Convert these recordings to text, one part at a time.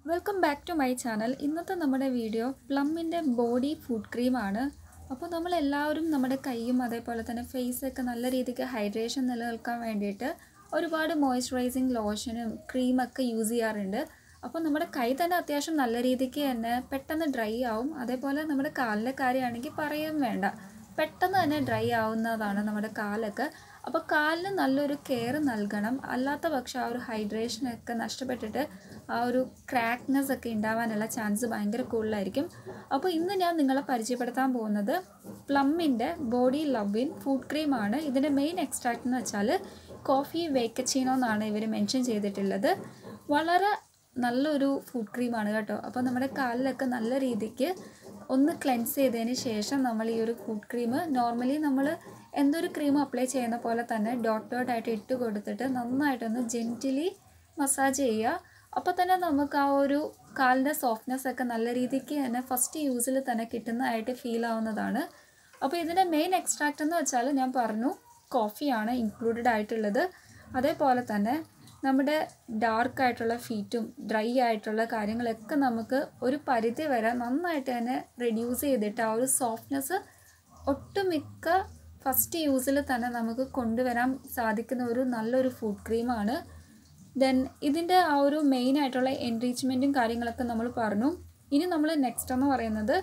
welcome back to my channel ഇന്നത്തെ നമ്മുടെ video പ്ലമ്മിൻ്റെ body food ക്രീമാണ് അപ്പോൾ നമ്മൾ എല്ലാവരും നമ്മുടെ കൈയും അതേപോലെ തന്നെ ഫേസൊക്കെ നല്ല രീതിക്ക് ഹൈഡ്രേഷൻ നിലനിൽക്കാൻ വേണ്ടിയിട്ട് ഒരുപാട് മോയ്സ്ചറൈസിങ് ലോഷനും ക്രീമൊക്കെ യൂസ് ചെയ്യാറുണ്ട് അപ്പോൾ നമ്മുടെ കൈ തന്നെ അത്യാവശ്യം നല്ല രീതിക്ക് തന്നെ പെട്ടെന്ന് ഡ്രൈ ആവും അതേപോലെ നമ്മുടെ കാലിൻ്റെ കാര്യമാണെങ്കിൽ പറയുകയും വേണ്ട പെട്ടെന്ന് തന്നെ ഡ്രൈ ആവുന്നതാണ് നമ്മുടെ കാലൊക്കെ അപ്പോൾ കാലിന് നല്ലൊരു കെയർ നൽകണം അല്ലാത്ത പക്ഷം ആ ഒരു ഹൈഡ്രേഷനൊക്കെ നഷ്ടപ്പെട്ടിട്ട് ആ ഒരു ക്രാക്നെസ് ഒക്കെ ഉണ്ടാവാനുള്ള ചാൻസ് ഭയങ്കര കൂടുതലായിരിക്കും അപ്പോൾ ഇന്ന് ഞാൻ നിങ്ങളെ പരിചയപ്പെടുത്താൻ പോകുന്നത് പ്ലമ്മിൻ്റെ ബോഡി ലവിൻ ഫുഡ് ക്രീമാണ് ഇതിൻ്റെ മെയിൻ എക്സ്ട്രാക്റ്റ് എന്ന് വെച്ചാൽ കോഫി വേക്കച്ചീനോ എന്നാണ് ഇവർ മെൻഷൻ ചെയ്തിട്ടുള്ളത് വളരെ നല്ലൊരു ഫുഡ് ക്രീമാണ് കേട്ടോ അപ്പോൾ നമ്മുടെ കാലിലൊക്കെ നല്ല രീതിക്ക് ഒന്ന് ക്ലെൻസ് ചെയ്തതിന് ശേഷം നമ്മൾ ഈ ഒരു ഫുഡ് ക്രീം നോർമലി നമ്മൾ എന്തൊരു ക്രീം അപ്ലൈ ചെയ്യുന്ന പോലെ തന്നെ ഡോട്ട് ഡോട്ട് ആയിട്ട് ഇട്ട് കൊടുത്തിട്ട് നന്നായിട്ടൊന്ന് ജെൻറ്റിലി മസാജ് ചെയ്യുക അപ്പോൾ തന്നെ നമുക്ക് ആ ഒരു കാലിൻ്റെ സോഫ്റ്റ്നെസ് ഒക്കെ നല്ല രീതിക്ക് തന്നെ ഫസ്റ്റ് യൂസിൽ തന്നെ കിട്ടുന്നതായിട്ട് ഫീൽ ആവുന്നതാണ് അപ്പോൾ ഇതിൻ്റെ മെയിൻ എക്സ്ട്രാക്റ്റ് എന്ന് വെച്ചാൽ ഞാൻ പറഞ്ഞു കോഫിയാണ് ഇൻക്ലൂഡഡ് ആയിട്ടുള്ളത് അതേപോലെ തന്നെ നമ്മുടെ ഡാർക്ക് ആയിട്ടുള്ള ഫീറ്റും ഡ്രൈ ആയിട്ടുള്ള കാര്യങ്ങളൊക്കെ നമുക്ക് ഒരു പരിധി വരെ നന്നായിട്ട് തന്നെ റെഡ്യൂസ് ചെയ്തിട്ട് ആ ഒരു സോഫ്റ്റ്നെസ് ഒട്ടുമിക്ക ഫസ്റ്റ് യൂസിൽ തന്നെ നമുക്ക് കൊണ്ടുവരാൻ സാധിക്കുന്ന ഒരു നല്ലൊരു ഫുഡ് ക്രീമാണ് ദെൻ ഇതിൻ്റെ ആ ഒരു മെയിൻ ആയിട്ടുള്ള എൻറിച്ച്മെൻറ്റും കാര്യങ്ങളൊക്കെ നമ്മൾ പറഞ്ഞു ഇനി നമ്മൾ നെക്സ്റ്റ് എന്ന് പറയുന്നത്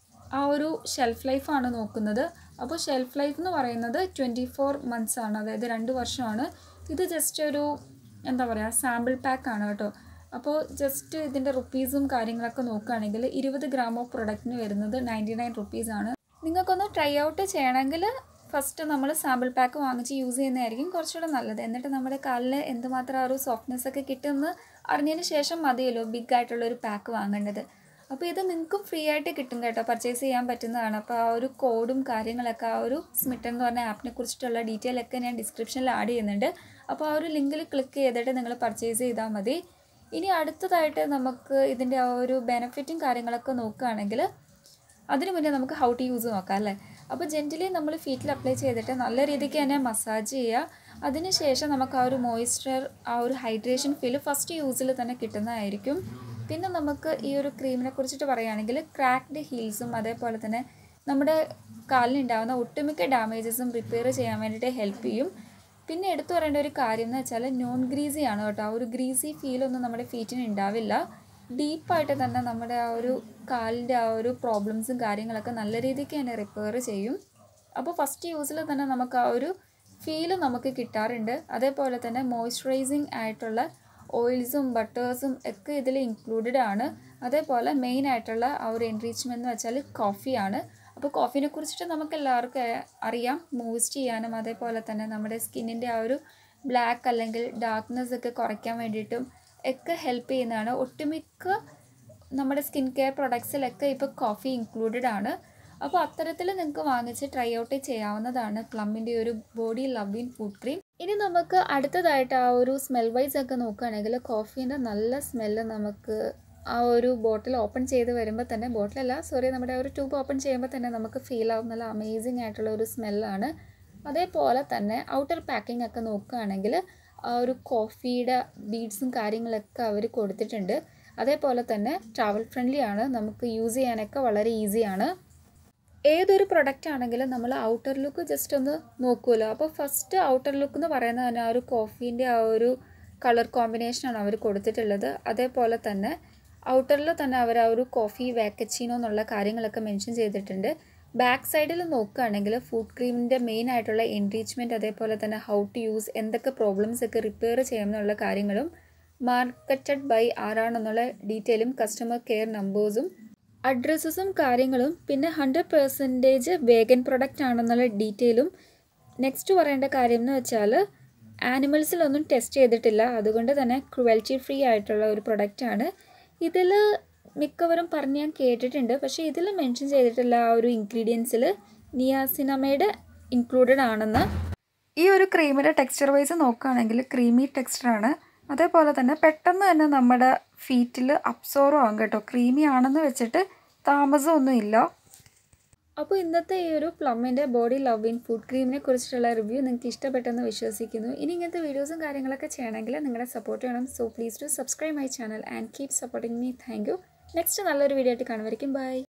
ആ ഒരു ഷെൽഫ് ലൈഫാണ് നോക്കുന്നത് അപ്പോൾ ഷെൽഫ് ലൈഫ് എന്ന് പറയുന്നത് ട്വൻറ്റി ഫോർ മന്ത്സ് ആണ് അതായത് രണ്ട് വർഷമാണ് ഇത് ജസ്റ്റ് ഒരു എന്താ പറയുക സാമ്പിൾ പാക്ക് ആണ് കേട്ടോ അപ്പോൾ ജസ്റ്റ് ഇതിൻ്റെ റുപ്പീസും കാര്യങ്ങളൊക്കെ നോക്കുകയാണെങ്കിൽ ഇരുപത് ഗ്രാം ഓഫ് പ്രൊഡക്റ്റിന് വരുന്നത് നയൻറ്റി നയൻ റുപ്പീസാണ് നിങ്ങൾക്കൊന്ന് ട്രൈ ഔട്ട് ചെയ്യണമെങ്കിൽ ഫസ്റ്റ് നമ്മൾ സാമ്പിൾ പാക്ക് വാങ്ങിച്ച് യൂസ് ചെയ്യുന്നതായിരിക്കും കുറച്ചുകൂടെ നല്ലത് എന്നിട്ട് നമ്മുടെ കാലിൽ എന്തുമാത്രം ആ ഒരു സോഫ്റ്റ്നെസ് ഒക്കെ കിട്ടുമെന്ന് അറിഞ്ഞതിന് ശേഷം മതിയല്ലോ ബിഗ് ആയിട്ടുള്ള ഒരു പാക്ക് വാങ്ങേണ്ടത് അപ്പോൾ ഇത് നിങ്ങൾക്കും ഫ്രീ ആയിട്ട് കിട്ടും കേട്ടോ പർച്ചേസ് ചെയ്യാൻ പറ്റുന്നതാണ് അപ്പോൾ ആ ഒരു കോഡും കാര്യങ്ങളൊക്കെ ആ ഒരു സ്മിട്ടൻ എന്ന് പറഞ്ഞ ആപ്പിനെ കുറിച്ചിട്ടുള്ള ഡീറ്റെയിൽ ഒക്കെ ഞാൻ ഡിസ്ക്രിപ്ഷനിൽ ആഡ് ചെയ്യുന്നുണ്ട് അപ്പോൾ ആ ഒരു ലിങ്കിൽ ക്ലിക്ക് ചെയ്തിട്ട് നിങ്ങൾ പർച്ചേസ് ചെയ്താൽ മതി ഇനി അടുത്തതായിട്ട് നമുക്ക് ഇതിൻ്റെ ആ ഒരു ബെനിഫിറ്റും കാര്യങ്ങളൊക്കെ നോക്കുകയാണെങ്കിൽ അതിന് മുന്നേ നമുക്ക് ഹൗ ടു യൂസ് നോക്കാം അല്ലേ അപ്പോൾ ജെൻറ്റലി നമ്മൾ ഫീറ്റിൽ അപ്ലൈ ചെയ്തിട്ട് നല്ല രീതിക്ക് തന്നെ മസാജ് ചെയ്യുക അതിനുശേഷം നമുക്ക് ആ ഒരു മോയ്സ്ചർ ആ ഒരു ഹൈഡ്രേഷൻ ഫീൽ ഫസ്റ്റ് യൂസിൽ തന്നെ കിട്ടുന്നതായിരിക്കും പിന്നെ നമുക്ക് ഈ ഒരു ക്രീമിനെ കുറിച്ചിട്ട് പറയുകയാണെങ്കിൽ ക്രാക്ഡ് ഹീൽസും അതേപോലെ തന്നെ നമ്മുടെ കാലിനുണ്ടാകുന്ന ഒട്ടുമിക്ക ഡാമേജസും റിപ്പയർ ചെയ്യാൻ വേണ്ടിയിട്ട് ഹെൽപ്പ് ചെയ്യും പിന്നെ എടുത്തു പറയേണ്ട ഒരു കാര്യം എന്ന് വെച്ചാൽ നോൺ ഗ്രീസി ആണ് കേട്ടോ ആ ഒരു ഗ്രീസി ഫീലൊന്നും നമ്മുടെ ഫീറ്റിന് ഉണ്ടാവില്ല ഡീപ്പായിട്ട് തന്നെ നമ്മുടെ ആ ഒരു കാലിൻ്റെ ആ ഒരു പ്രോബ്ലംസും കാര്യങ്ങളൊക്കെ നല്ല രീതിക്ക് തന്നെ റിപ്പയർ ചെയ്യും അപ്പോൾ ഫസ്റ്റ് യൂസിൽ തന്നെ നമുക്ക് ആ ഒരു ഫീല് നമുക്ക് കിട്ടാറുണ്ട് അതേപോലെ തന്നെ മോയ്സ്ചറൈസിങ് ആയിട്ടുള്ള ഓയിൽസും ബട്ടേഴ്സും ഒക്കെ ഇതിൽ ഇൻക്ലൂഡഡ് ആണ് അതേപോലെ മെയിൻ ആയിട്ടുള്ള ആ ഒരു എൻറിച്ച്മെൻറ്റ് എന്ന് വെച്ചാൽ കോഫിയാണ് അപ്പോൾ കോഫീനെ കുറിച്ചിട്ട് നമുക്ക് എല്ലാവർക്കും അറിയാം മോയിസ്റ്റ് ചെയ്യാനും അതേപോലെ തന്നെ നമ്മുടെ സ്കിന്നിൻ്റെ ആ ഒരു ബ്ലാക്ക് അല്ലെങ്കിൽ ഡാർക്ക്നെസ് ഒക്കെ കുറയ്ക്കാൻ വേണ്ടിയിട്ടും ഒക്കെ ഹെൽപ്പ് ചെയ്യുന്നതാണ് ഒട്ടുമിക്ക നമ്മുടെ സ്കിൻ കെയർ പ്രൊഡക്ട്സിലൊക്കെ ഇപ്പോൾ കോഫി ഇൻക്ലൂഡഡ് ആണ് അപ്പോൾ അത്തരത്തിൽ നിങ്ങൾക്ക് വാങ്ങിച്ച് ട്രൈ ഔട്ട് ചെയ്യാവുന്നതാണ് പ്ലമ്മിൻ്റെ ഒരു ബോഡി ലവിൻ ഫുഡ് ക്രീം ഇനി നമുക്ക് അടുത്തതായിട്ട് ആ ഒരു സ്മെൽ വൈസ് ഒക്കെ നോക്കുകയാണെങ്കിൽ കോഫീൻ്റെ നല്ല സ്മെല്ല് നമുക്ക് ആ ഒരു ബോട്ടിൽ ഓപ്പൺ ചെയ്ത് വരുമ്പോൾ തന്നെ ബോട്ടിലല്ല സോറി നമ്മുടെ ആ ഒരു ട്യൂബ് ഓപ്പൺ ചെയ്യുമ്പോൾ തന്നെ നമുക്ക് ഫീൽ ആവും നല്ല അമേസിങ് ആയിട്ടുള്ള ഒരു സ്മെല്ലാണ് അതേപോലെ തന്നെ ഔട്ടർ പാക്കിംഗ് ഒക്കെ നോക്കുകയാണെങ്കിൽ ആ ഒരു കോഫിയുടെ ബീഡ്സും കാര്യങ്ങളൊക്കെ അവർ കൊടുത്തിട്ടുണ്ട് അതേപോലെ തന്നെ ട്രാവൽ ഫ്രണ്ട്ലി ആണ് നമുക്ക് യൂസ് ചെയ്യാനൊക്കെ വളരെ ഈസിയാണ് ഏതൊരു പ്രൊഡക്റ്റ് ആണെങ്കിലും നമ്മൾ ഔട്ടർ ലുക്ക് ജസ്റ്റ് ഒന്ന് നോക്കുമല്ലോ അപ്പോൾ ഫസ്റ്റ് ഔട്ടർ ലുക്ക് എന്ന് പറയുന്നത് തന്നെ ആ ഒരു കോഫീൻ്റെ ആ ഒരു കളർ കോമ്പിനേഷനാണ് അവർ കൊടുത്തിട്ടുള്ളത് അതേപോലെ തന്നെ ഔട്ടറിൽ തന്നെ അവർ ആ ഒരു കോഫി വാക്കച്ചീനോ എന്നുള്ള കാര്യങ്ങളൊക്കെ മെൻഷൻ ചെയ്തിട്ടുണ്ട് ബാക്ക് സൈഡിൽ നോക്കുകയാണെങ്കിൽ ഫുഡ് ക്രീമിൻ്റെ മെയിൻ ആയിട്ടുള്ള എൻറീച്ച്മെൻറ്റ് അതേപോലെ തന്നെ ഹൗ ടു യൂസ് എന്തൊക്കെ പ്രോബ്ലംസ് ഒക്കെ റിപ്പയർ ചെയ്യാമെന്നുള്ള കാര്യങ്ങളും മാർക്കറ്റഡ് ബൈ ആരാണെന്നുള്ള ഡീറ്റെയിലും കസ്റ്റമർ കെയർ നമ്പേഴ്സും അഡ്രസ്സസും കാര്യങ്ങളും പിന്നെ ഹൺഡ്രഡ് പെർസെൻറ്റേജ് വേഗൻ പ്രൊഡക്റ്റ് ആണെന്നുള്ള ഡീറ്റെയിലും നെക്സ്റ്റ് പറയേണ്ട കാര്യം എന്ന് വെച്ചാൽ ആനിമൽസിലൊന്നും ടെസ്റ്റ് ചെയ്തിട്ടില്ല അതുകൊണ്ട് തന്നെ ക്രുവൽറ്റി ഫ്രീ ആയിട്ടുള്ള ഒരു പ്രൊഡക്റ്റാണ് ഇതിൽ മിക്കവരും പറഞ്ഞ് ഞാൻ കേട്ടിട്ടുണ്ട് പക്ഷേ ഇതിൽ മെൻഷൻ ചെയ്തിട്ടുള്ള ആ ഒരു ഇൻഗ്രീഡിയൻസിൽ നിയാസിനമയുടെ ഇൻക്ലൂഡഡ് ആണെന്ന് ഈ ഒരു ക്രീമിൻ്റെ ടെക്സ്ചർ വൈസ് നോക്കുകയാണെങ്കിൽ ക്രീമി ടെക്സ്ചറാണ് അതേപോലെ തന്നെ പെട്ടെന്ന് തന്നെ നമ്മുടെ ഫീറ്റിൽ അബ്സോർവ് ആകും കേട്ടോ ക്രീമി ആണെന്ന് വെച്ചിട്ട് താമസമൊന്നും ഇല്ല അപ്പോൾ ഇന്നത്തെ ഈ ഒരു പ്ലമ്മിൻ്റെ ബോഡി ലവിൻ ഫുഡ് ക്രീമിനെ കുറിച്ചിട്ടുള്ള റിവ്യൂ നിങ്ങൾക്ക് ഇഷ്ടപ്പെട്ടെന്ന് വിശ്വസിക്കുന്നു ഇനി ഇങ്ങനത്തെ വീഡിയോസും കാര്യങ്ങളൊക്കെ ചെയ്യണമെങ്കിൽ നിങ്ങളുടെ സപ്പോർട്ട് വേണം so please to subscribe my channel and keep supporting me thank you next നല്ലൊരു വീഡിയോ ആയിട്ട് കാണുമായിരിക്കും ബൈ